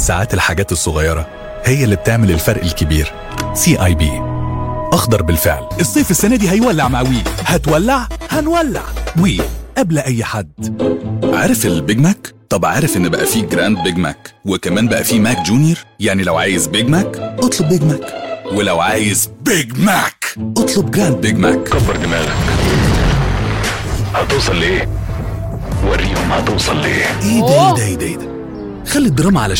ساعات الحاجات الصغيرة هي اللي بتعمل الفرق الكبير سي اي بي اخضر بالفعل الصيف السنة دي هيولع مع وي هتولع هنولع وي قبل أي حد عارف البيج ماك؟ طب عارف ان بقى فيه جراند بيج ماك وكمان بقى فيه ماك جونيور يعني لو عايز بيج ماك اطلب بيج ماك ولو عايز بيج ماك اطلب جراند بيج ماك كبر دماغك هتوصل لايه وريهم هتوصل لايه ايه ده ايه ده ايه ده ايه ده خلي الدراما على